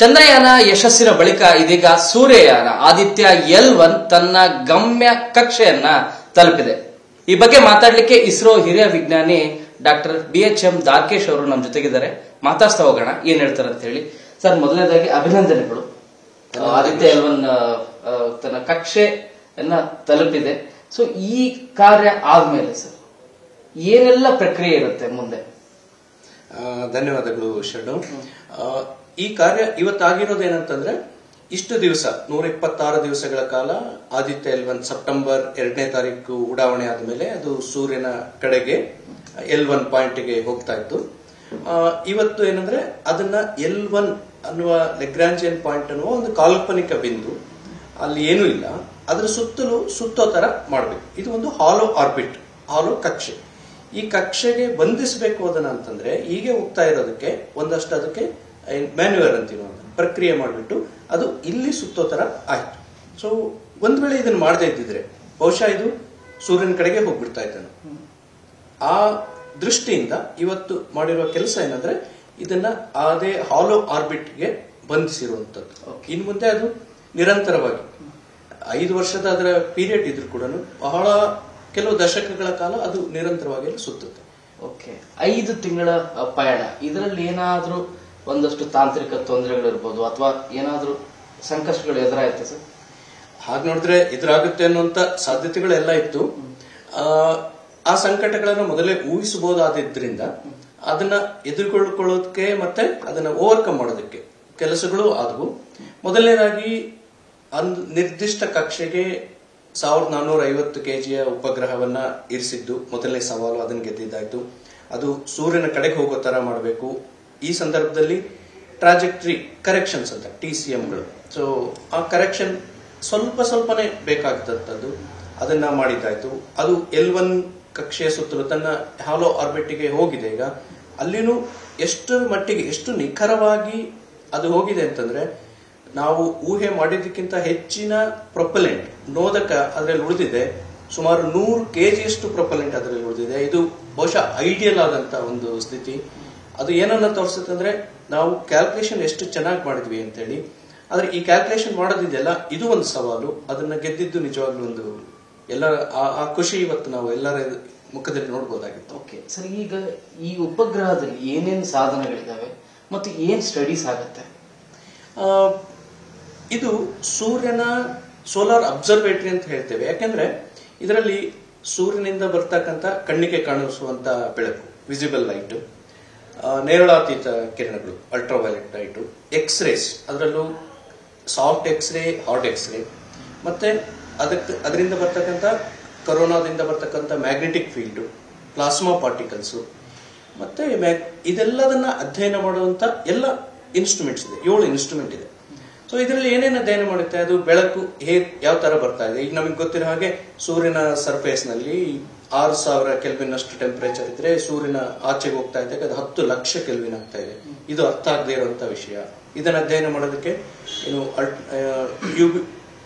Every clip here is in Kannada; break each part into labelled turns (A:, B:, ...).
A: ಚಂದ್ರಯಾನ ಯಶಸ್ಸಿನ ಬಳಿಕ ಇದೀಗ ಸೂರ್ಯಯಾನ ಆದಿತ್ಯ ಎಲ್ ಒನ್ ತನ್ನ ಗಮ್ಯ ಕಕ್ಷೆಯನ್ನ ತಲುಪಿದೆ ಈ ಬಗ್ಗೆ ಮಾತಾಡ್ಲಿಕ್ಕೆ ಇಸ್ರೋ ಹಿರಿಯ ವಿಜ್ಞಾನಿ doctor B H M Darkesh ಅವರು ನಮ್ಮ ಜೊತೆಗಿದ್ದಾರೆ ಮಾತಾಡ್ಸ್ತಾ ಹೋಗೋಣ ಏನ್ ಹೇಳ್ತಾರೆ ಅಂತ ಹೇಳಿ ಸರ್ ಮೊದಲನೇದಾಗಿ ಅಭಿನಂದನೆಗಳು ಆ, ಆದಿತ್ಯ ಎಲ್ ಒನ್ ಆ, ಆ, ತನ್ನ ಕಕ್ಷೆಯನ್ನ ತಲುಪಿದೆ ಸೊ ಈ ಕಾರ್ಯ ಆದ್ಮೇಲೆ ಸರ್ ಏನೆಲ್ಲ ಪ್ರಕ್ರಿಯೆ ಇರುತ್ತೆ ಮುಂದೆ
B: ಆ, ಧನ್ಯವಾದಗಳು ಶರಣು ಆ, ಈ ಕಾರ್ಯ ಇವತ್ತಾಗಿರೋದೇನಂತಂದ್ರೆ ಇಷ್ಟು ದಿವಸ ನೂರ ಇಪ್ಪತ್ತಾರು ದಿವಸಗಳ ಕಾಲ ಆದಿತ್ಯ ಎಲ್ ಒನ್ ಸೆಪ್ಟೆಂಬರ್ ಎರಡನೇ ತಾರೀಕು ಉಡಾವಣೆ ಆದ್ಮೇಲೆ ಅದು ಸೂರ್ಯನ ಕಡೆಗೆ ಎಲ್ ಒನ್ ಪಾಯಿಂಟ್ಗೆ ಹೋಗ್ತಾ ಇತ್ತು ಆ, ಇವತ್ತು ಏನಂದ್ರೆ ಅದನ್ನ ಎಲ್ ಒನ್ ಅನ್ನುವ ಲೆಗ್ರಾಂಜಿಯನ್ ಪಾಯಿಂಟ್ ಅನ್ನುವ ಒಂದು ಕಾಲ್ಪನಿಕ ಬಿಂದು ಅಲ್ಲಿ ಏನೂ ಇಲ್ಲ ಅದರ ಸುತ್ತಲೂ ಸುತ್ತೋ ತರ ಮಾಡಬೇಕು ಇದು ಒಂದು ಹಾಲೋ ಆರ್ಬಿಟ್ ಹಾಲೋ ಕಕ್ಷೆ ಈ ಕಕ್ಷೆಗೆ ಬಂಧಿಸಬೇಕು ಅದನ್ನ ಅಂತಂದ್ರೆ ಹೀಗೆ ಹೋಗ್ತಾ ಇರೋದಕ್ಕೆ ಒಂದಷ್ಟು ಅದಕ್ಕೆ ಮ್ಯಾನ್ಯುವರ್ ಅಂತೀವಿ ಅಂತ ಪ್ರಕ್ರಿಯೆ ಮಾಡಿಬಿಟ್ಟು ಅದು ಇಲ್ಲಿ ಸುತ್ತೋ ತರ ಆಯ್ತು ಸೊ ಒಂದ್ ವೇಳೆ ಇದನ್ನ ಮಾಡದೇ ಇದ್ದಿದ್ರೆ ಬಹುಶಃ ಇದು ಸೂರ್ಯನ ಕಡೆಗೆ ಹೋಗ್ಬಿಡ್ತಾ ಇದ್ದಾನೆ ಆ ದೃಷ್ಟಿಯಿಂದ ಇವತ್ತು ಮಾಡಿರುವ ಕೆಲಸ ಏನಂದ್ರೆ ಇದನ್ನ ಅದೇ ಹಾಲೋ ಆರ್ಬಿಟ್ಗೆ ಬಂಧಿಸಿರುವಂತದ್ದು ಇನ್ನು ಮುಂದೆ ಅದು ನಿರಂತರವಾಗಿ ಐದು ವರ್ಷದ ಅದರ ಪೀರಿಯಡ್ ಇದ್ರೂ ಕೂಡ ಬಹಳ ಕೆಲವು ದಶಕಗಳ ಕಾಲ ಅದು ನಿರಂತರವಾಗಿ ಅಲ್ಲಿ ಸುತ್ತುತ್ತೆ
A: ಓಕೆ ಐದು ತಿಂಗಳ ಅ, ಪಯಣ ಇದರಲ್ಲಿ ಏನಾದ್ರೂ ಒಂದಷ್ಟು ತಾಂತ್ರಿಕ ತೊಂದರೆಗಳಿರ್ಬೋದು ಅಥವಾ ಏನಾದ್ರೂ ಸಂಕಷ್ಟಗಳು ಎದುರಾಯ್ತು ಸರ್
B: ಹಾಗೆ ನೋಡಿದ್ರೆ ಎದುರಾಗುತ್ತೆ ಅನ್ನುವಂತ ಸಾಧ್ಯತೆಗಳೆಲ್ಲ ಇತ್ತು ಆ, ಆ ಸಂಕಟಗಳನ್ನು ಮೊದಲೇ ಊಹಿಸಬಹುದಾದಿದ್ರಿಂದ ಅದನ್ನ ಎದುರುಗೊಳ್ಕೊಳ್ಳೋದಕ್ಕೆ ಮತ್ತೆ ಅದನ್ನ ಓವರ್ಕಮ್ ಮಾಡೋದಕ್ಕೆ ಕೆಲಸಗಳು ಆದವು ಮೊದಲನೇದಾಗಿ ಒಂದು ನಿರ್ದಿಷ್ಟ ಕಕ್ಷೆಗೆ ಸಾವಿರದ ನಾನ್ನೂರ ಐವತ್ತು ಕೆಜಿಯ ಉಪಗ್ರಹವನ್ನ ಇರಿಸಿದ್ದು ಮೊದಲನೇ ಸವಾಲು ಅದನ್ನ ಗೆದ್ದಿದ್ದಾಯ್ತು ಅದು ಸೂರ್ಯನ ಕಡೆಗೆ ಹೋಗೋ ತರ ಮಾಡಬೇಕು ಈ ಸಂದರ್ಭದಲ್ಲಿ ಟ್ರಾಜೆಕ್ಟ್ರಿ ಕರೆಕ್ಷನ್ಸ್ ಅಂತ ಟಿ ಸಿ ಎಂಗಳು ಸೊ ಆ ಕರೆಕ್ಷನ್ ಸ್ವಲ್ಪ ಸ್ವಲ್ಪನೇ ಬೇಕಾಗ್ತದ್ದು ಅದನ್ನ ಮಾಡಿದ್ದಾಯ್ತು ಅದು ಎಲ್ ಒನ್ ಕಕ್ಷೆಯ ಸುತ್ತಲೂ ತನ್ನ ಹಾಲೋ ಆರ್ಬಿಟ್ಗೆ ಹೋಗಿದೆ ಈಗ ಅಲ್ಲಿನೂ ಎಷ್ಟು ಮಟ್ಟಿಗೆ ಎಷ್ಟು ನಿಖರವಾಗಿ ಅದು ಹೋಗಿದೆ ಅಂತಂದ್ರೆ ನಾವು ಊಹೆ ಮಾಡಿದ್ದಕ್ಕಿಂತ ಹೆಚ್ಚಿನ ಪ್ರೊಪಲೆಂಟ್ ನೋದಕ ಅದರಲ್ಲಿ ಉಳಿದಿದೆ ಸುಮಾರು ನೂರು ಕೆಜಿಯಷ್ಟು ಪ್ರೊಪಲೆಂಟ್ ಅದರಲ್ಲಿ ಉಳಿದಿದೆ ಇದು ಬಹುಶಃ ಐಡಿಯಲ್ ಆದಂತ ಒಂದು ಸ್ಥಿತಿ ಅದು ಏನನ್ನ ತೋರಿಸುತ್ತೆ ಅಂದ್ರೆ ನಾವು ಕ್ಯಾಲ್ಕುಲೇಷನ್ ಎಷ್ಟು ಚೆನ್ನಾಗಿ ಮಾಡಿದ್ವಿ ಅಂತೇಳಿ ಆದ್ರೆ ಈ ಕ್ಯಾಲ್ಕುಲೇಷನ್ ಮಾಡೋದಿದೆಯಲ್ಲ ಇದು ಒಂದು ಸವಾಲು ಅದನ್ನ ಗೆದ್ದಿದ್ದು ನಿಜವಾಗ್ಲೂ ಒಂದು ಎಲ್ಲ ಆ- ಆ ಖುಷಿ ಇವತ್ತು ನಾವು ಎಲ್ಲರ ಮುಖದಲ್ಲಿ ನೋಡ್ಬೋದಾಗಿತ್ತು
A: ಓಕೆ ಸರ್ ಈಗ ಈ ಉಪಗ್ರಹದಲ್ಲಿ ಏನೇನು ಸಾಧನಗಳಿದಾವೆ ಮತ್ತು ಏನ್ ಸ್ಟಡೀಸ್ ಆಗುತ್ತೆ
B: ಆ, ಇದು ಸೂರ್ಯನ ಸೋಲಾರ್ ಅಬ್ಸರ್ವೇಟರಿ ಅಂತ ಹೇಳ್ತೇವೆ ಯಾಕೆಂದ್ರೆ ಇದರಲ್ಲಿ ಸೂರ್ಯನಿಂದ ಬರ್ತಕ್ಕಂಥ ಕಣ್ಣಿಗೆ ಕಾಣಿಸುವಂತ ಬೆಳಕು ವಿಸಿಬಲ್ ಲೈಟ್ ನೇರಳಾತೀತ ಕಿರಣಗಳು ಅಲ್ಟ್ರಾವೈಲೆಟ್ ಲೈಟ್ ಎಕ್ಸ್ ರೇಸ್ ಅದರಲ್ಲೂ soft X ray hard X ray ಮತ್ತೆ ಅದಕ್ಕೆ ಅದರಿಂದ ಬರ್ತಕ್ಕಂಥ ಕರೋನಾದಿಂದ ಬರ್ತಕ್ಕಂಥ ಮ್ಯಾಗ್ನೆಟಿಕ್ ಫೀಲ್ಡ್ ಪ್ಲಾಸ್ಮಾ ಪಾರ್ಟಿಕಲ್ಸ್ ಮತ್ತೆ ಮ್ಯಾಗ್- ಇದೆಲ್ಲದನ್ನ ಅಧ್ಯಯನ ಮಾಡುವಂತ ಎಲ್ಲ ಇನ್ಸ್ಟ್ರೂಮೆಂಟ್ಸ್ ಇದೆ ಏಳು ಇನ್ಸ್ಟ್ರೂಮೆಂಟ್ ಇದೆ ಸೊ ಇದರಲ್ಲಿ ಏನೇನು ಅಧ್ಯಯನ ಮಾಡುತ್ತೆ ಅದು ಬೆಳಕು ಹೇಗ್ ಯಾವ ತರ ಬರ್ತಾ ಇದೆ ಈಗ ನಮಗೆ ಗೊತ್ತಿರೋ ಹಾಗೆ ಸೂರ್ಯನ ಸರ್ಫೇಸ್ ನಲ್ಲಿ ಆರು ಸಾವಿರ ಕೆಲ್ವಿನ್ ಅಷ್ಟು ಟೆಂಪರೇಚರ್ ಇದ್ರೆ ಸೂರ್ಯನ ಆಚೆಗೆ ಹೋಗ್ತಾ ಇದ್ದಾಗ ಅದು ಹತ್ತು ಲಕ್ಷ ಕೆಲ್ವಿನ್ ಆಗ್ತಾ ಇದೆ ಇದು ಅರ್ಥ ಆಗದೆ ಇರುವಂತ ವಿಷಯ ಇದನ್ನ ಅಧ್ಯಯನ ಮಾಡೋದಕ್ಕೆ ಏನು ಯುವಿ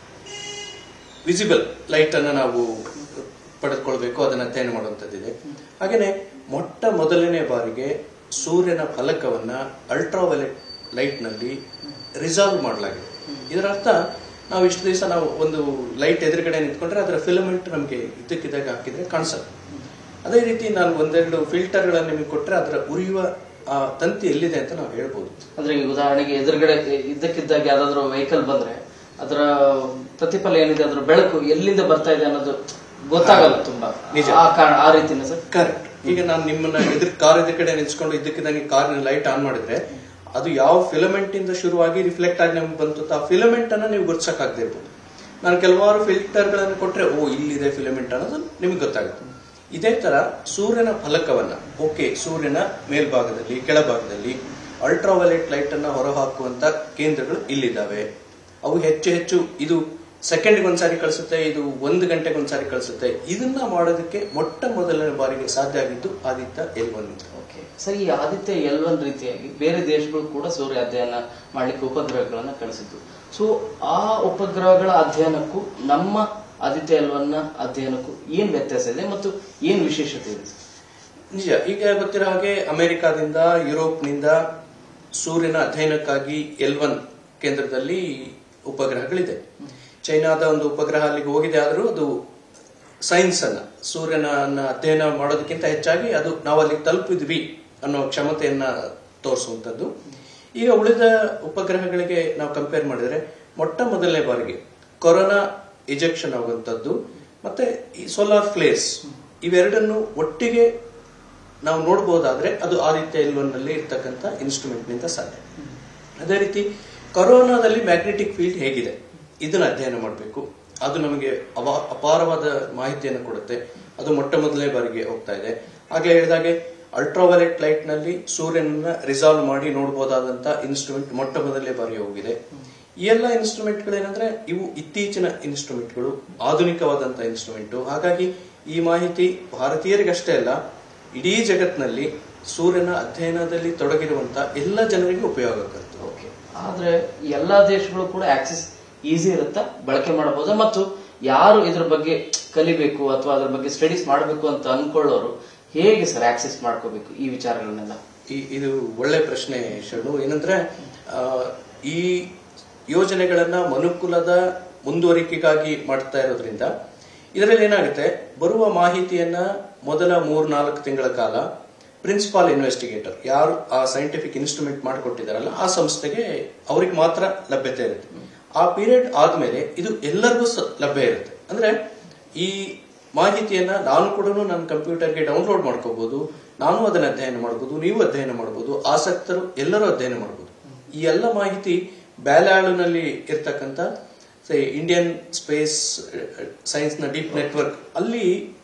B: ವಿಸಿಬಲ್ ಲೈಟ್ ಅನ್ನ ನಾವು ಪಡೆದುಕೊಳ್ಬೇಕು ಅದನ್ನ ಅಧ್ಯಯನ ಮಾಡುವಂತದ್ದಿದೆ ಹಾಗೇನೆ ಮೊಟ್ಟ ಮೊದಲನೇ ಬಾರಿಗೆ ಸೂರ್ಯನ ಫಲಕವನ್ನ ಅಲ್ಟ್ರಾವೈಲೆಟ್ ಲೈಟ್ ನಲ್ಲಿ ರಿಸಾಲ್ವ್ ಮಾಡಲಾಗಿದೆ ಇದರ ಅರ್ಥ ನಾವು ಇಷ್ಟು ದಿವಸ ನಾವು ಒಂದು ಲೈಟ್ ಎದುರುಗಡೆ ನಿಂತ್ಕೊಂಡ್ರೆ ಅದರ ಫಿಲಮೆಂಟ್ ನಮಗೆ ಇದ್ದಕ್ಕಿದ್ದಾಗ ಹಾಕಿದ್ರೆ ಕಾಣಿಸಲ್ಲ ಅದೇ ರೀತಿ ನಾನು ಒಂದೆರಡು ಫಿಲ್ಟರ್ಗಳನ್ನು ನಿಮಗೆ ಕೊಟ್ಟರೆ ಅದರ ಉರಿಯುವ ಆ ತಂತಿ ಎಲ್ಲಿದೆ ಅಂತ ನಾವು ಹೇಳ್ಬೋದು
A: ಅಂದ್ರೆ ಈಗ ಉದಾಹರಣೆಗೆ ಎದುರುಗಡೆ ಇದ್ದಕ್ಕಿದ್ದಾಗ ಯಾವ್ದಾದ್ರು ವೆಹಿಕಲ್ ಬಂದ್ರೆ ಅದರ ಪ್ರತಿಫಲ ಏನಿದೆ ಅದ್ರ ಬೆಳಕು ಎಲ್ಲಿಂದ ಬರ್ತಾ ಇದೆ ಅನ್ನೋದು ಗೊತ್ತಾಗಲ್ಲ ತುಂಬಾ
B: ನಿಜ.
A: ಆ ಕಾರಣ ಆ ರೀತಿನ ಸರ್
B: ಕರೆಕ್ಟ್ ಈಗ ನಾನು ನಿಮ್ಮನ್ನ ಎದುರು ಕಾರ್ ಎದುರು ಕಡೆ ನಿಲ್ಸ್ಕೊಂಡು ಇದ್ದಕ್ಕಿದ್ದಂಗೆ ಕಾರಿನ ಲೈಟ್ ಆನ್ ಮಾಡಿದ್ರೆ ಅದು ಯಾವ ಫಿಲಮೆಂಟ್ ಇಂದ ಶುರುವಾಗಿ ರಿಫ್ಲೆಕ್ಟ್ ಆಗಿ ನಮ್ಗೆ ಬಂತು ಅಂತ ಆ ಫಿಲಮೆಂಟ್ ಅನ್ನ ನೀವು ಗುರ್ಸಕ್ಕಾಗದೇ ಇರ್ಬೋದು ನಾನು ಕೆಲವಾರು ಫಿಲ್ಟರ್ ಗಳನ್ನು ಕೊಟ್ರೆ ಓ ಇಲ್ಲಿದೆ ಫಿಲಮೆಂಟ್ ಅನ್ನೋದು ನಿಮಗೆ ಗೊತ್ತಾಗುತ್ತೆ ಇದೇ ತರ ಸೂರ್ಯನ ಫಲಕವನ್ನ ಓಕೆ ಸೂರ್ಯನ ಮೇಲ್ಭಾಗದಲ್ಲಿ ಕೆಳಭಾಗದಲ್ಲಿ ಅಲ್ಟ್ರಾವೈಲೆಟ್ ಲೈಟ್ ಅನ್ನ ಹೊರಹಾಕುವಂತ ಕೇಂದ್ರಗಳು ಇಲ್ಲಿದ್ದಾವೆ ಅವು ಹೆಚ್ಚು ಹೆಚ್ಚು ಇದು ಸೆಕೆಂಡ್ಗೆ ಒಂದ್ಸಾರಿ ಕಳಿಸುತ್ತೆ ಇದು ಒಂದು ಗಂಟೆಗೆ ಒಂದ್ಸಾರಿ ಕಳಿಸುತ್ತೆ ಇದನ್ನ ಮಾಡೋದಕ್ಕೆ ಮೊಟ್ಟ ಮೊದಲನೇ ಬಾರಿಗೆ ಸಾಧ್ಯ ಆಗಿದ್ದು Aditya L one
A: okay sir ಈ ಆದಿತ್ಯ ಎಲ್ ಒನ್ ರೀತಿಯಾಗಿ ಬೇರೆ ದೇಶಗಳು ಕೂಡ ಸೂರ್ಯ ಅಧ್ಯಯನ ಮಾಡ್ಲಿಕ್ಕೆ ಉಪಗ್ರಹಗಳನ್ನ ಕಳಿಸಿದ್ದು ಸೊ ಆ ಉಪಗ್ರಹಗಳ ಅಧ್ಯಯನಕ್ಕೂ ನಮ್ಮ ಆದಿತ್ಯ ಎಲ್ ಒನ್ ನ ಅಧ್ಯಯನಕ್ಕೂ ಏನ್ ವ್ಯತ್ಯಾಸ ಇದೆ ಮತ್ತು ಏನ್ ವಿಶೇಷತೆ ಇದೆ ಸರ್?
B: ನಿಜ ಈಗ ಗೊತ್ತಿರೋ ಹಾಗೆ ಅಮೆರಿಕಾದಿಂದ ಯುರೋಪ್ನಿಂದ ಸೂರ್ಯನ ಅಧ್ಯಯನಕ್ಕಾಗಿ ಎಲ್ ಒನ್ ಕೇಂದ್ರದಲ್ಲಿ ಉಪಗ್ರಹಗಳಿದೆ ಚೈನಾದ ಒಂದು ಉಪಗ್ರಹ ಅಲ್ಲಿಗೆ ಹೋಗಿದೆ ಆದರೂ ಅದು ಸೈನ್ಸ್ ಅನ್ನ ಸೂರ್ಯನ ಅಧ್ಯಯನ ಮಾಡೋದಕ್ಕಿಂತ ಹೆಚ್ಚಾಗಿ ಅದು ನಾವು ಅಲ್ಲಿಗೆ ತಲುಪಿದ್ವಿ ಅನ್ನೋ ಕ್ಷಮತೆಯನ್ನ ತೋರಿಸುವಂತದ್ದು ಈಗ ಉಳಿದ ಉಪಗ್ರಹಗಳಿಗೆ ನಾವು ಕಂಪೇರ್ ಮಾಡಿದ್ರೆ ಮೊಟ್ಟ ಮೊದಲನೇ ಬಾರಿಗೆ ಕೊರೋನಾ ಇಜೆಕ್ಷನ್ ಆಗುವಂತದ್ದು ಮತ್ತೆ ಈ ಸೋಲಾರ್ ಫ್ಲೇರ್ಸ್ ಇವೆರಡನ್ನು ಒಟ್ಟಿಗೆ ನಾವು ನೋಡಬಹುದಾದ್ರೆ ಅದು ಆದಿತ್ಯ ಎಲ್ ನಲ್ಲಿ ಇರ್ತಕ್ಕಂಥ ಇನ್ಸ್ಟ್ರೂಮೆಂಟ್ ನಿಂದ ಸಾಧ್ಯ ಅದೇ ರೀತಿ ಕೊರೋನಾದಲ್ಲಿ ಮ್ಯಾಗ್ನೆಟಿಕ್ ಫೀಲ್ಡ್ ಹೇಗಿದೆ ಇದನ್ನ ಅಧ್ಯಯನ ಮಾಡಬೇಕು ಅದು ನಮಗೆ ಅವ- ಅಪಾರವಾದ ಮಾಹಿತಿಯನ್ನು ಕೊಡುತ್ತೆ ಅದು ಮೊಟ್ಟ ಮೊದಲನೇ ಬಾರಿಗೆ ಹೋಗ್ತಾ ಇದೆ ಆಗ್ಲೇ ಹೇಳಿದಾಗೆ ಅಲ್ಟ್ರಾವೈಲೆಟ್ ಲೈಟ್ ನಲ್ಲಿ ಸೂರ್ಯನನ್ನ ರಿಸಾಲ್ವ್ ಮಾಡಿ ನೋಡಬಹುದಾದಂತ ಇನ್ಸ್ಟ್ರೂಮೆಂಟ್ ಮೊಟ್ಟ ಮೊದಲನೇ ಬಾರಿ ಹೋಗಿದೆ ಈ ಎಲ್ಲ ಇನ್ಸ್ಟ್ರೂಮೆಂಟ್ಗಳೇನಂದ್ರೆ ಇವು ಇತ್ತೀಚಿನ ಇನ್ಸ್ಟ್ರೂಮೆಂಟ್ಗಳು ಆಧುನಿಕವಾದಂತಹ ಇನ್ಸ್ಟ್ರೂಮೆಂಟ್ ಹಾಗಾಗಿ ಈ ಮಾಹಿತಿ ಭಾರತೀಯರಿಗಷ್ಟೇ ಅಲ್ಲ ಇಡೀ ಜಗತ್ತಿನಲ್ಲಿ ಸೂರ್ಯನ ಅಧ್ಯಯನದಲ್ಲಿ ತೊಡಗಿರುವಂತ ಎಲ್ಲ ಜನರಿಗೂ ಉಪಯೋಗ ಆಗುತ್ತೆ
A: ಓಕೆ ಆದ್ರೆ ಎಲ್ಲಾ ದೇಶಗಳು ಕೂಡ ಆಕ್ಸೆಸ್ ಈಸಿ ಇರುತ್ತಾ ಬಳಕೆ ಮಾಡಬಹುದಾ ಮತ್ತು ಯಾರು ಇದ್ರ ಬಗ್ಗೆ ಕಲಿಬೇಕು ಅಥವಾ ಅದ್ರ ಬಗ್ಗೆ ಸ್ಟಡೀಸ್ ಮಾಡಬೇಕು ಅಂತ ಅನ್ಕೊಳ್ಳೋರು ಹೇಗೆ ಸರ್ ಆಕ್ಸೆಸ್ ಮಾಡ್ಕೋಬೇಕು ಈ ವಿಚಾರಗಳನ್ನೆಲ್ಲ
B: ಈ ಇದು ಒಳ್ಳೆ ಪ್ರಶ್ನೆ ಶರಣು ಏನಂದ್ರೆ ಆ, ಈ ಯೋಜನೆಗಳನ್ನ ಮನುಕುಲದ ಮುಂದುವರಿಕೆಗಾಗಿ ಮಾಡ್ತಾ ಇರೋದ್ರಿಂದ ಇದರಲ್ಲಿ ಏನಾಗುತ್ತೆ ಬರುವ ಮಾಹಿತಿಯನ್ನ ಮೊದಲ ಮೂರ್ ನಾಲ್ಕು ತಿಂಗಳ ಕಾಲ ಪ್ರಿನ್ಸಿಪಾಲ್ ಇನ್ವೆಸ್ಟಿಗೇಟರ್ ಯಾರು ಆ ಸೈಂಟಿಫಿಕ್ ಇನ್ಸ್ಟ್ರೂಮೆಂಟ್ ಮಾಡಿಕೊಟ್ಟಿದಾರಲ್ಲ ಆ ಸಂಸ್ಥೆಗೆ ಅವ್ರಿಗೆ ಮಾತ್ರ ಲಭ್ಯತೆ ಇರುತ್ತೆ ಆ ಪೀರಿಯಡ್ ಆದ್ಮೇಲೆ ಇದು ಎಲ್ಲರಿಗೂ ಸ- ಲಭ್ಯ ಇರುತ್ತೆ ಅಂದ್ರೆ ಈ ಮಾಹಿತಿಯನ್ನ ನಾನು ಕೂಡ ನನ್ನ ಕಂಪ್ಯೂಟರ್ಗೆ ಡೌನ್ಲೋಡ್ ಮಾಡ್ಕೋಬಹುದು ನಾನು ಅದನ್ನ ಅಧ್ಯಯನ ಮಾಡಬಹುದು ನೀವು ಅಧ್ಯಯನ ಮಾಡಬಹುದು ಆಸಕ್ತರು ಎಲ್ಲರೂ ಅಧ್ಯಯನ ಮಾಡಬಹುದು ಈ ಎಲ್ಲ ಮಾಹಿತಿ ಬ್ಯಾಲಾಳುನಲ್ಲಿ ಇರ್ತಕ್ಕಂಥ ಇಂಡಿಯನ್ ಸ್ಪೇಸ್ ಸೈನ್ಸ್ ನ ಡೀಪ್ ನೆಟ್ವರ್ಕ್ ಅಲ್ಲಿ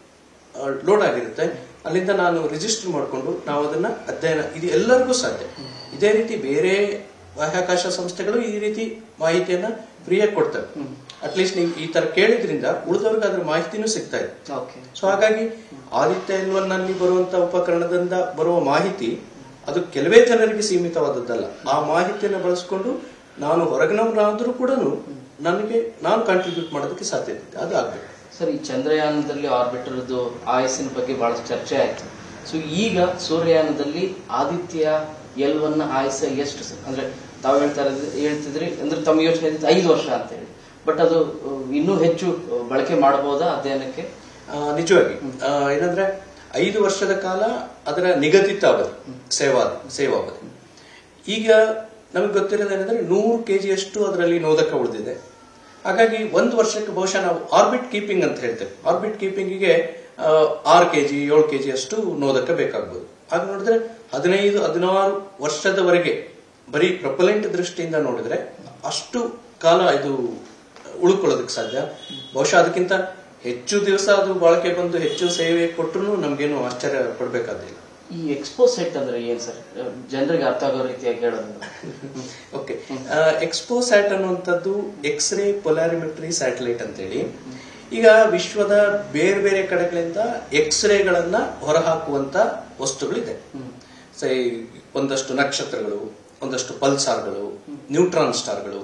B: ಲೋಡ್ ಆಗಿರುತ್ತೆ ಅಲ್ಲಿಂದ ನಾನು ರಿಜಿಸ್ಟರ್ ಮಾಡಿಕೊಂಡು ನಾವು ಅದನ್ನ ಅಧ್ಯಯನ ಇದು ಎಲ್ಲರಿಗೂ ಸಾಧ್ಯ ಇದೇ ರೀತಿ ಬೇರೆ ಬಾಹ್ಯಾಕಾಶ ಸಂಸ್ಥೆಗಳು ಈ ರೀತಿ ಮಾಹಿತಿಯನ್ನ ಫ್ರೀಯಾಗಿ ಕೊಡ್ತವೆ ಅಟ್ಲೀಸ್ಟ್ ನೀವು ಈ ತರ ಕೇಳಿದ್ರಿಂದ ಉಳಿದವ್ರಿಗೆ ಅದ್ರ ಮಾಹಿತಿನೂ ಸಿಗ್ತಾ ಇದೆ
A: ಓಕೆ
B: ಸೊ ಹಾಗಾಗಿ ಆದಿತ್ಯ ಎಲ್ ನಲ್ಲಿ ಬರುವಂತ ಉಪಕರಣದಿಂದ ಬರುವ ಮಾಹಿತಿ ಅದು ಕೆಲವೇ ಜನರಿಗೆ ಸೀಮಿತವಾದದ್ದಲ್ಲ ಆ ಮಾಹಿತಿಯನ್ನು ಬಳಸಿಕೊಂಡು ನಾನು ಹೊರಗಿನವರಾದ್ರೂ ಕೂಡ ನನಗೆ ನಾನು ಕಾಂಟ್ರಿಬ್ಯೂಟ್ ಮಾಡೋದಕ್ಕೆ ಸಾಧ್ಯತೆ ಇದೆ ಅದು ಆಗ್ಬೇಕು
A: ಸರ್ ಈ ಚಂದ್ರಯಾನದಲ್ಲಿ ಆರ್ಬಿಟರ್ದು ಆಯಸ್ಸಿನ ಬಗ್ಗೆ ಬಹಳಷ್ಟು ಚರ್ಚೆ ಆಯ್ತು ಸೊ ಈಗ ಸೂರ್ಯಯಾನದಲ್ಲಿ ಆದಿತ್ಯ ಎಲ್ ಒನ್ ಆಯಸ್ಸ ಎಷ್ಟು ಸರ್ ಅಂದ್ರೆ ತಾವು ಹೇಳ್ತಾ ಇರೋದು ಹೇಳ್ತಿದ್ರಿ ಅಂದ್ರೆ ತಮ್ಮ ಯೋಚನೆ ಇದ್ದಿದ್ದು ಐದು ವರ್ಷ ಅಂತ ಹೇಳಿ ಬಟ್ ಅದು ಅಹ್, ಇನ್ನೂ ಹೆಚ್ಚು ಅಹ್, ಬಳಕೆ ಮಾಡಬಹುದಾ ಅಧ್ಯಯನಕ್ಕೆ
B: ಆ, ನಿಜವಾಗಿ ಆ, ಏನಂದ್ರೆ ಐದು ವರ್ಷದ ಕಾಲ ಅದರ ನಿಗದಿತ ಅವಧಿ ಸೇವಾವಧಿ ಸೇವಾವಧಿ ಈಗ ನಮಗೆ ಗೊತ್ತಿರೋದೇನೆಂದ್ರೆ ನೂರು ಕೆಜಿಯಷ್ಟು ಅದರಲ್ಲಿ ನೋದಕ ಉಳಿದಿದೆ ಹಾಗಾಗಿ ಒಂದು ವರ್ಷಕ್ಕೆ ಬಹುಶಃ ನಾವು ಆರ್ಬಿಟ್ ಕೀಪಿಂಗ್ ಅಂತ ಹೇಳ್ತೇವೆ ಆರ್ಬಿಟ್ ಕೀಪಿಂಗಿಗೆ ಆರು ಕೆಜಿ ಏಳು ಕೆಜಿ ಅಷ್ಟು ನೋದಕ ಬೇಕಾಗ್ಬೋದು ಆಗ ನೋಡಿದ್ರೆ ಹದಿನೈದು ಹದಿನಾರು ವರ್ಷದವರೆಗೆ ಬರೀ ಪ್ರೊಪಲೆಂಟ್ ದೃಷ್ಟಿಯಿಂದ ನೋಡಿದ್ರೆ ಅಷ್ಟು ಕಾಲ ಇದು ಉಳ್ಕೊಳ್ಳೋದಕ್ಕೆ ಸಾಧ್ಯ ಬಹುಶಃ ಅದಕ್ಕಿಂತ ಹೆಚ್ಚು ದಿವಸ ಅದು ಬಾಳಿಕೆ ಬಂದು ಹೆಚ್ಚು ಸೇವೆ ಕೊಟ್ಟರು ನಮ್ಗೇನು ಆಶ್ಚರ್ಯ ಪಡ್ಬೇಕಾದಿಲ್ಲ
A: ಈ ಎಕ್ಸ್ಪೋ ಸೆಟ್ ಅಂದ್ರೆ ಏನ್ ಸರ್ ಜನರಿಗೆ ಅರ್ಥ ಆಗೋ ರೀತಿಯಾಗಿ ಹೇಳೋದು
B: ಓಕೆ ಎಕ್ಸ್ಪೋ ಸ್ಯಾಟ್ ಅನ್ನುವಂಥದ್ದು ಎಕ್ಸ್ರೇ ಪೊಲಾರಿಮೆಟ್ರಿ ಸ್ಯಾಟಲೈಟ್ ಅಂತೇಳಿ ಈಗ ವಿಶ್ವದ ಬೇರೆ ಬೇರೆ ಕಡೆಗಳಿಂದ ಎಕ್ಸ್ರೇಗಳನ್ನ ಹೊರಹಾಕುವಂತ ವಸ್ತುಗಳಿದೆ ಸೈ ಒಂದಷ್ಟು ನಕ್ಷತ್ರಗಳು ಒಂದಷ್ಟು ಪಲ್ಸಾರ್ಗಳು ನ್ಯೂಟ್ರಾನ್ ಸ್ಟಾರ್ಗಳು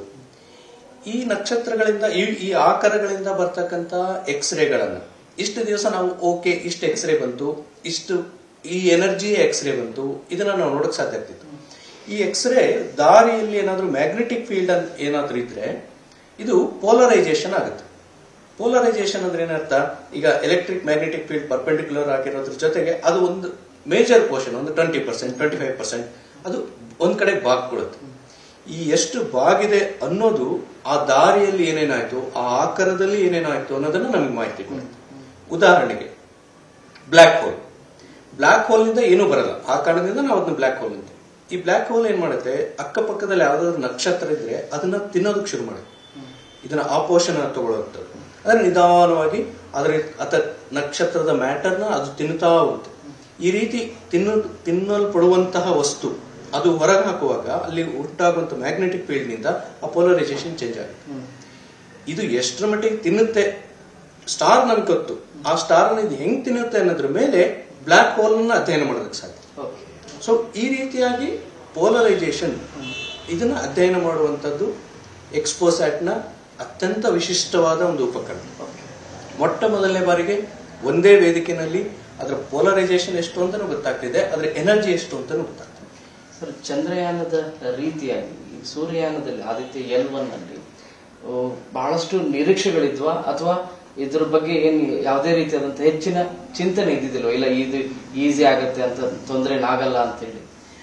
B: ಈ ನಕ್ಷತ್ರಗಳಿಂದ ಈ ಈ ಆಕಾರಗಳಿಂದ ಬರ್ತಕ್ಕಂತ ಎಕ್ಸ್ರೇಗಳನ್ನ ಇಷ್ಟು ದಿವಸ ನಾವು ಓಕೆ ಇಷ್ಟು ಎಕ್ಸ್ರೇ ಬಂತು ಇಷ್ಟು ಈ ಎನರ್ಜಿ ಎಕ್ಸ್ರೇ ಬಂತು ಇದನ್ನ ನಾವು ನೋಡಕ್ ಸಾಧ್ಯ ಆಗ್ತಿತ್ತು ಈ ಎಕ್ಸ್ರೇ ದಾರಿಯಲ್ಲಿ ಏನಾದ್ರೂ ಮ್ಯಾಗ್ನೆಟಿಕ್ ಫೀಲ್ಡ್ ಅಂತ ಏನಾದ್ರೂ ಇದ್ರೆ ಇದು ಪೋಲರೈಸೇಷನ್ ಆಗುತ್ತೆ ಪೋಲರೈಸೇಷನ್ ಅಂದ್ರೆ ಏನರ್ಥ ಈಗ ಎಲೆಕ್ಟ್ರಿಕ್ ಮ್ಯಾಗ್ನೆಟಿಕ್ ಫೀಲ್ಡ್ ಪರ್ಪೆಂಡಿಕ್ಯುಲರ್ ಆಗಿರೋದ್ರ ಜೊತೆಗೆ ಅದು ಒಂದು ಮೇಜರ್ ಪೋರ್ಷನ್ ಒಂದು twenty percent twenty five percent ಅದು ಒಂದ್ ಕಡೆ ಬಾಗ್ಕೊಡುತ್ತೆ ಈ ಎಷ್ಟು ಬಾಗಿದೆ ಅನ್ನೋದು ಆ ದಾರಿಯಲ್ಲಿ ಏನೇನಾಯ್ತು ಆ ಆಕಾರದಲ್ಲಿ ಏನೇನಾಯ್ತು ಅನ್ನೋದನ್ನ ನಮಗೆ ಮಾಹಿತಿ ಕೊಡುತ್ತೆ ಉದಾಹರಣೆಗೆ ಬ್ಲ್ಯಾಕ್ ಹೋಲ್ ಬ್ಲ್ಯಾಕ್ ಹೋಲ್ ನಿಂದ ಏನೂ ಬರಲ್ಲ ಆ ಕಾರಣದಿಂದ ನಾವು ಅದನ್ನ ಬ್ಲ್ಯಾಕ್ ಹೋಲ್ ಅಂತ ಈ ಬ್ಲ್ಯಾಕ್ ಹೋಲ್ ಏನ್ ಮಾಡುತ್ತೆ ಅಕ್ಕಪಕ್ಕದಲ್ಲಿ ಯಾವ್ದಾದ್ರು ನಕ್ಷತ್ರ ಇದ್ರೆ ಅದನ್ನ ತಿನ್ನೋದಕ್ಕೆ ಶುರು ಮಾಡುತ್ತೆ ಇದನ್ನ ಆಪೋಷಣ ತಗೊಳ್ಳುವಂಥದ್ದು ಅಂದ್ರೆ ನಿಧಾನವಾಗಿ ಅದರ ಅತ ನಕ್ಷತ್ರದ ಮ್ಯಾಟರ್ನ ಅದು ತಿನ್ನುತ್ತಾ ಹೋಗುತ್ತೆ ಈ ರೀತಿ ತಿನ್ನು ತಿನ್ನಲ್ಪಡುವಂತಹ ವಸ್ತು ಅದು ಹೊರಗೆ ಹಾಕುವಾಗ ಅಲ್ಲಿ ಉಂಟಾಗುವಂತ ಮ್ಯಾಗ್ನೆಟಿಕ್ ಫೀಲ್ಡ್ ನಿಂದ ಆ ಪೋಲರೈಸೇಷನ್ ಚೇಂಜ್ ಆಗುತ್ತೆ ಇದು ಎಷ್ಟರ ಮಟ್ಟಿಗೆ ತಿನ್ನುತ್ತೆ ಸ್ಟಾರ್ ನಮ್ಗೆ ಗೊತ್ತು ಆ ಸ್ಟಾರ್ ಇದು ಹೆಂಗ್ ತಿನ್ನುತ್ತೆ ಅನ್ನೋದ್ರ ಮೇಲೆ ಬ್ಲ್ಯಾಕ್ ಹೋಲ್ ಅನ್ನ ಅಧ್ಯಯನ ಮಾಡೋದಕ್ಕೆ ಸಾಧ್ಯ
A: ಓಕೆ
B: ಸೊ ಈ ರೀತಿಯಾಗಿ ಪೋಲರೈಸೇಷನ್ ಇದನ್ನ ಅಧ್ಯಯನ ಮಾಡುವಂತದ್ದು ಎಕ್ಸ್ಪೋಸ್ಯಾಟ್ ನ ಅತ್ಯಂತ ವಿಶಿಷ್ಟವಾದ ಒಂದು ಉಪಕರಣ ಮೊಟ್ಟ ಮೊದಲನೇ ಬಾರಿಗೆ ಒಂದೇ ವೇದಿಕೆನಲ್ಲಿ ಅದರ ಪೋಲರೈಸೇಷನ್ ಎಷ್ಟು ಅಂತಾನು ಗೊತ್ತಾಗ್ತಿದೆ ಅದರ ಎನರ್ಜಿ ಎಷ್ಟು ಅಂತಾನು ಗೊತ್ತಾಗ್ತದೆ
A: ಸರ್ ಚಂದ್ರಯಾನದ ರೀತಿಯಾಗಿ ಈ ಸೂರ್ಯಯಾನದಲ್ಲಿ ಆದಿತ್ಯ ಎಲ್ ಒನ್ ಅಲ್ಲಿ ಆ, ಬಹಳಷ್ಟು ನಿರೀಕ್ಷೆಗಳಿದ್ವಾ ಅಥವಾ ಇದ್ರ ಬಗ್ಗೆ ಏನ್ ಯಾವುದೇ ರೀತಿಯಾದಂತ ಹೆಚ್ಚಿನ ಚಿಂತನೆ ಇದ್ದಿದ್ದಿಲ್ವ ಇಲ್ಲ ಇದು ಈಸಿ ಆಗತ್ತೆ ಅಂತ ತೊಂದರೆ ಆಗಲ್ಲ ಅಂತ ಹೇಳಿ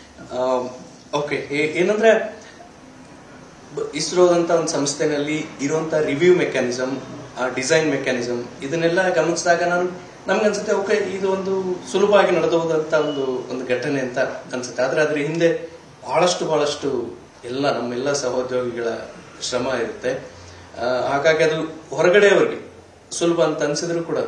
B: ಓಕೆ ಏನಂದ್ರೆ ಬ- ಇಸ್ರೋದಂತ ಒಂದು ಸಂಸ್ಥೆನಲ್ಲಿ ಇರುವಂತ ರಿವ್ಯೂ ಮೆಕ್ಯಾನಿಸಮ್ ಡಿಸೈನ್ ಮೆಕ್ಯಾನಿಸಮ್ ಇದನ್ನೆಲ್ಲ ಗಮನಿಸಿದಾಗ ನಾನು ನಮ್ಗನ್ಸುತ್ತೆ ಓಕೆ ಇದು ಒಂದು ಸುಲಭವಾಗಿ ನಡೆದೋದಂತ ಒಂದು ಒಂದು ಘಟನೆ ಅಂತ ಅನ್ಸುತ್ತೆ ಆದ್ರೆ ಅದ್ರ ಹಿಂದೆ ಬಹಳಷ್ಟು ಬಹಳಷ್ಟು ಎಲ್ಲ ನಮ್ಮೆಲ್ಲ ಸಹೋದ್ಯೋಗಿಗಳ ಶ್ರಮ ಇರುತ್ತೆ ಆ, ಹಾಗಾಗಿ ಅದು ಹೊರಗಡೆಯವರಿಗೆ ಸುಲಭ ಅಂತ ಅನ್ಸಿದ್ರು ಕೂಡ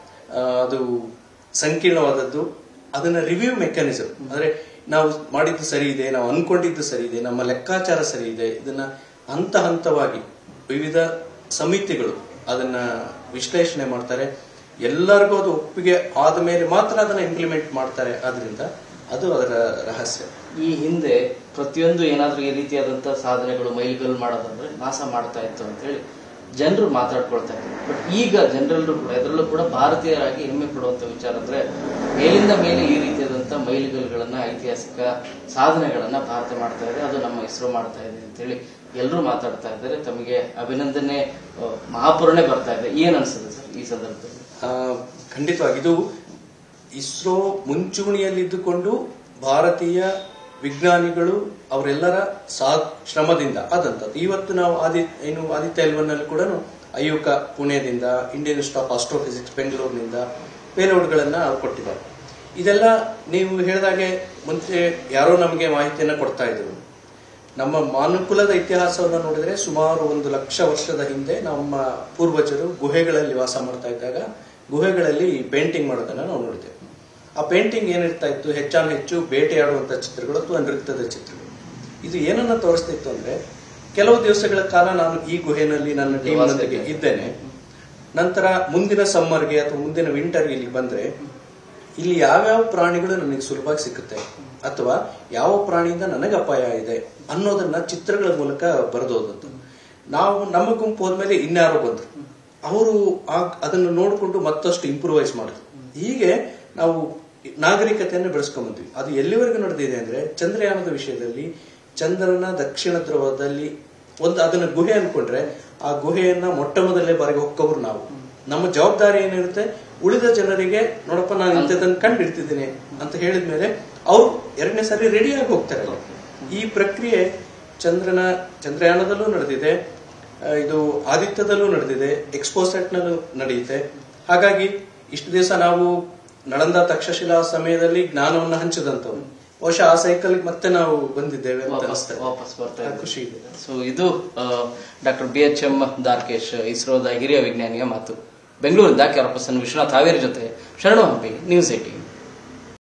B: ಅದು ಸಂಕೀರ್ಣವಾದದ್ದು ಅದನ್ನ ರಿವ್ಯೂ ಮೆಕ್ಯಾನಿಸಮ್ ಅಂದ್ರೆ ನಾವು ಮಾಡಿದ್ದು ಸರಿ ಇದೆ ನಾವು ಅನ್ಕೊಂಡಿದ್ದು ಸರಿ ಇದೆ ನಮ್ಮ ಲೆಕ್ಕಾಚಾರ ಸರಿ ಇದೆ ಇದನ್ನ ಹಂತ ಹಂತವಾಗಿ ವಿವಿಧ ಸಮಿತಿಗಳು ಅದನ್ನ ವಿಶ್ಲೇಷಣೆ ಮಾಡ್ತಾರೆ ಎಲ್ಲರಿಗೂ ಅದು ಒಪ್ಪಿಗೆ ಆದ ಮೇಲೆ ಮಾತ್ರ ಅದನ್ನ ಇಂಪ್ಲಿಮೆಂಟ್ ಮಾಡ್ತಾರೆ ಆದ್ರಿಂದ ಅದು ಅದರ ರಹಸ್ಯ
A: ಈ ಹಿಂದೆ ಪ್ರತಿಯೊಂದು ಏನಾದ್ರೂ ಈ ರೀತಿಯಾದಂತ ಸಾಧನೆಗಳು ಮೈಲಿಗಲ್ಲು ಮಾಡೋದಂದ್ರೆ ನಾಸ ಮಾಡ್ತಾ ಇತ್ತು ಅಂತ ಹೇಳಿ ಜನರು ಮಾತಾಡ್ಕೊಳ್ತಾ ಇದ್ರು ಬಟ್ ಈಗ ಜನರೆಲ್ಲರೂ ಕೂಡ ಇದರಲ್ಲೂ ಕೂಡ ಭಾರತೀಯರಾಗಿ ಹೆಮ್ಮೆ ಪಡುವಂತ ವಿಚಾರ ಅಂದ್ರೆ ಮೇಲಿಂದ ಮೇಲೆ ಈ ರೀತಿಯಾದಂತ ಮೈಲಿಗಲ್ಲುಗಳನ್ನ ಐತಿಹಾಸಿಕ ಸಾಧನೆಗಳನ್ನ ಭಾರತ ಮಾಡ್ತಾ ಇದೆ ಅದು ನಮ್ಮ ಇಸ್ರೋ ಮಾಡ್ತಾ ಇದೆ ಅಂತೇಳಿ ಎಲ್ಲರೂ ಮಾತಾಡ್ತಾ ಇದ್ದಾರೆ ತಮಗೆ ಅಭಿನಂದನೆ ಆ, ಮಹಾಪೂರ್ಣೆ ಬರ್ತಾ ಇದೆ ಏನ್ ಅನ್ಸುತ್ತೆ ಸರ್ ಈ ಸಂದರ್ಭದಲ್ಲಿ
B: ಆ, ಖಂಡಿತವಾಗಿ ಇದು ಇಸ್ರೋ ಮುಂಚೂಣಿಯಲ್ಲಿದ್ದುಕೊಂಡು ಭಾರತೀಯ ವಿಜ್ಞಾನಿಗಳು ಅವರೆಲ್ಲರ ಸಾ ಶ್ರಮದಿಂದ ಆದಂತದ್ದು ಇವತ್ತು ನಾವು ಆದಿ ಏನು ಆದಿತ್ಯ ಎಲ್ವನ್ನಲ್ಲಿ ಕೂಡ ಅಯ್ಯುಕ ಪುಣೆದಿಂದ ಇಂಡಿಯನ್ ಇನ್ಸ್ಟಿಟ್ಯೂಟ್ ಆಫ್ ಆಸ್ಟ್ರೋಫಿಸಿಕ್ಸ್ ಬೆಂಗಳೂರಿನಿಂದ ಪೇಲೋಡ್ಗಳನ್ನ ಕೊಟ್ಟಿದ್ದಾರೆ ಇದೆಲ್ಲ ನೀವು ಹೇಳಿದಾಗೆ ಮುಂಚೆ ಯಾರೋ ನಮಗೆ ಮಾಹಿತಿಯನ್ನ ಕೊಡ್ತಾ ಇದ್ರು ನಮ್ಮ ಮಾನುಕುಲದ ಇತಿಹಾಸವನ್ನು ನೋಡಿದ್ರೆ ಸುಮಾರು ಒಂದು ಲಕ್ಷ ವರ್ಷದ ಹಿಂದೆ ನಮ್ಮ ಪೂರ್ವಜರು ಗುಹೆಗಳಲ್ಲಿ ವಾಸ ಮಾಡ್ತಾ ಇದ್ದಾಗ ಗುಹೆಗಳಲ್ಲಿ ಪೇಂಟಿಂಗ್ ಮಾಡೋದನ್ನ ನಾವು ನೋಡಿದ್ದೇವೆ ಆ ಪೇಂಟಿಂಗ್ ಏನಿರ್ತಾ ಇತ್ತು ಹೆಚ್ಚಾನ್ ಹೆಚ್ಚು ಬೇಟೆಯಾಡುವಂತ ಚಿತ್ರಗಳು ಅಥವಾ ನೃತ್ಯದ ಚಿತ್ರಗಳು ಇದು ಏನನ್ನ ತೋರಿಸ್ತಾ ಇತ್ತು ಅಂದ್ರೆ ಕೆಲವು ದಿವಸಗಳ ಕಾಲ ನಾನು ಈ ಗುಹೆನಲ್ಲಿ ನನ್ನ ಟೀಮ್ ನೊಂದಿಗೆ ಇದ್ದೇನೆ ನಂತರ ಮುಂದಿನ ಸಮ್ಮರ್ಗೆ ಅಥವಾ ಮುಂದಿನ ವಿಂಟರ್ಗೆ ಇಲ್ಲಿಗೆ ಬಂದ್ರೆ ಇಲ್ಲಿ ಯಾವ್ಯಾವ ಪ್ರಾಣಿಗಳು ನನಗೆ ಸುಲಭವಾಗಿ ಸಿಕ್ಕುತ್ತೆ ಅಥವಾ ಯಾವ ಪ್ರಾಣಿಯಿಂದ ನನಗೆ ಅಪಾಯ ಇದೆ ಅನ್ನೋದನ್ನ ಚಿತ್ರಗಳ ಮೂಲಕ ಬರೆದೋದದ್ದು ನಾವು ನಮ್ಮ ಗುಂಪು ಹೋದ್ಮೇಲೆ ಇನ್ಯಾರೋ ಬಂದ್ರು ಅವರು ಅದನ್ನು ನೋಡಿಕೊಂಡು ಮತ್ತಷ್ಟು ಇಂಪ್ರೂವೈಸ್ ಮಾಡಿದ್ರು ಹೀಗೆ ನಾವು ನಾಗರಿಕತೆಯನ್ನು ಬೆಳೆಸ್ಕೊಂಡ್ಬಂದ್ವಿ ಅದು ಎಲ್ಲಿವರೆಗೂ ನಡೆದಿದೆ ಅಂದ್ರೆ ಚಂದ್ರಯಾನದ ವಿಷಯದಲ್ಲಿ ಚಂದ್ರನ ದಕ್ಷಿಣ ಧ್ರುವದಲ್ಲಿ ಒಂದು ಅದನ್ನ ಗುಹೆ ಅನ್ಕೊಂಡ್ರೆ ಆ ಗುಹೆಯನ್ನ ಮೊಟ್ಟ ಮೊದಲನೇ ಬಾರಿಗೆ ಹೊಕ್ಕವರು ನಾವು ನಮ್ಮ ಜವಾಬ್ದಾರಿ ಏನಿರುತ್ತೆ ಉಳಿದ ಜನರಿಗೆ ನೋಡಪ್ಪ ನಾನು ಇಂಥದ್ದನ್ನು ಕಂಡಿಡ್ತಿದ್ದೀನಿ ಅಂತ ಹೇಳಿದ್ಮೇಲೆ ಅವ್ರು ಎರಡನೇ ಸಾರಿ ರೆಡಿಯಾಗಿ ಹೋಗ್ತಾರೆ ಈ ಪ್ರಕ್ರಿಯೆ ಚಂದ್ರನ ಚಂದ್ರಯಾನದಲ್ಲೂ ನಡೆದಿದೆ ಆ, ಇದು ಆದಿತ್ಯದಲ್ಲೂ ನಡೆದಿದೆ ಎಕ್ಸ್ಪೋಸೆಟ್ ನಲ್ಲೂ ನಡೆಯುತ್ತೆ ಹಾಗಾಗಿ ಇಷ್ಟು ದಿವಸ ನಾವು ನಳಂದ ತಕ್ಷಶಿಲಾ ಸಮಯದಲ್ಲಿ ಜ್ಞಾನವನ್ನ ಹಂಚಿದಂತವು ಬಹುಶಃ ಆ ಸೈಕಲ್ ಮತ್ತೆ ನಾವು ಬಂದಿದ್ದೇವೆ ಅಂತ
A: ವಾಪಸ್
B: ಅನಿಸ್ತದೆ
A: ವಾಪಸ್ ಬರ್ತಾ
B: ಆ,
A: ಇದೆ
B: ಖುಷಿ ಇದೆ
A: ಸೊ ಇದು doctor B H M Darkesh ಇಸ್ರೋದ ಹಿರಿಯ ವಿಜ್ಞಾನಿಯ ಮಾತು ಬೆಂಗಳೂರಿಂದ ಕ್ಯಾರಪರ್ಸನ್ ವಿಶ್ವನಾಥ್ ಹಾವೇರಿ ಜೊತೆ ಶರಣು ಹಂಪಿ ನ್ಯೂಸ್ ಏಟೀನ್